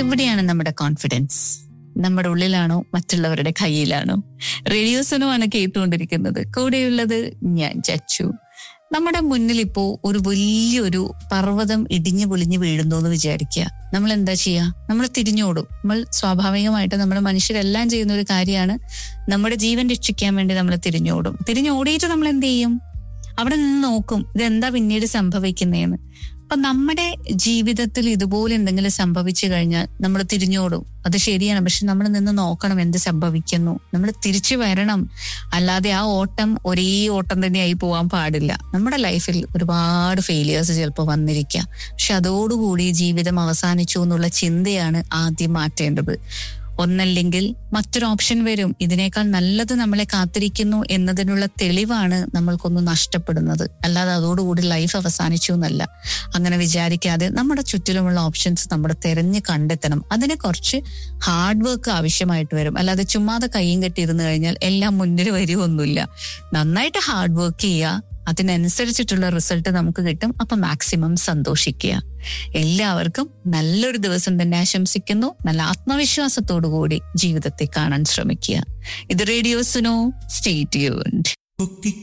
എവിടെയാണ് നമ്മുടെ കോൺഫിഡൻസ് നമ്മുടെ ഉള്ളിലാണോ മറ്റുള്ളവരുടെ കയ്യിലാണോ റേഡിയോസനുമാണ് കേട്ടുകൊണ്ടിരിക്കുന്നത് കൂടെയുള്ളത് ഞാൻ ചച്ചു നമ്മുടെ മുന്നിൽ ഇപ്പോ ഒരു വലിയൊരു പർവ്വതം ഇടിഞ്ഞു പൊളിഞ്ഞു വീഴുന്നു എന്ന് വിചാരിക്കുക നമ്മൾ എന്താ ചെയ്യുക നമ്മൾ തിരിഞ്ഞോടും നമ്മൾ സ്വാഭാവികമായിട്ട് നമ്മുടെ മനുഷ്യരെല്ലാം ചെയ്യുന്ന ഒരു കാര്യമാണ് നമ്മുടെ ജീവൻ രക്ഷിക്കാൻ വേണ്ടി നമ്മൾ തിരിഞ്ഞോടും തിരിഞ്ഞോടിയിട്ട് നമ്മൾ എന്ത് ചെയ്യും അവിടെ നിന്ന് നോക്കും ഇതെന്താ പിന്നീട് സംഭവിക്കുന്നതെന്ന് അപ്പൊ നമ്മുടെ ജീവിതത്തിൽ ഇതുപോലെ എന്തെങ്കിലും സംഭവിച്ചു കഴിഞ്ഞാൽ നമ്മൾ തിരിഞ്ഞോടും അത് ശരിയാണ് പക്ഷെ നമ്മൾ നിന്ന് നോക്കണം എന്ത് സംഭവിക്കുന്നു നമ്മൾ തിരിച്ചു വരണം അല്ലാതെ ആ ഓട്ടം ഒരേ ഓട്ടം തന്നെയായി പോകാൻ പാടില്ല നമ്മുടെ ലൈഫിൽ ഒരുപാട് ഫെയിലിയേഴ്സ് ചിലപ്പോൾ വന്നിരിക്കാം പക്ഷെ അതോടുകൂടി ജീവിതം അവസാനിച്ചു എന്നുള്ള ചിന്തയാണ് ആദ്യം മാറ്റേണ്ടത് ഒന്നല്ലെങ്കിൽ മറ്റൊരു ഓപ്ഷൻ വരും ഇതിനേക്കാൾ നല്ലത് നമ്മളെ കാത്തിരിക്കുന്നു എന്നതിനുള്ള തെളിവാണ് നമ്മൾക്കൊന്ന് നഷ്ടപ്പെടുന്നത് അല്ലാതെ അതോടുകൂടി ലൈഫ് അവസാനിച്ചു എന്നല്ല അങ്ങനെ വിചാരിക്കാതെ നമ്മുടെ ചുറ്റിലുമുള്ള ഓപ്ഷൻസ് നമ്മൾ തെരഞ്ഞ് കണ്ടെത്തണം അതിന് കുറച്ച് ഹാർഡ് വർക്ക് ആവശ്യമായിട്ട് വരും അല്ലാതെ ചുമ്മാതെ കയ്യും കെട്ടിയിരുന്ന് കഴിഞ്ഞാൽ എല്ലാം മുന്നിൽ വരുമൊന്നുമില്ല നന്നായിട്ട് ഹാർഡ് വർക്ക് ചെയ്യുക അതിനനുസരിച്ചിട്ടുള്ള റിസൾട്ട് നമുക്ക് കിട്ടും അപ്പൊ മാക്സിമം സന്തോഷിക്കുക എല്ലാവർക്കും നല്ലൊരു ദിവസം തന്നെ ആശംസിക്കുന്നു നല്ല ആത്മവിശ്വാസത്തോടു കൂടി ജീവിതത്തെ കാണാൻ ശ്രമിക്കുക ഇത് റേഡിയോ സുനോ സ്റ്റേ ട്യൂൺഡ് പൊക്കി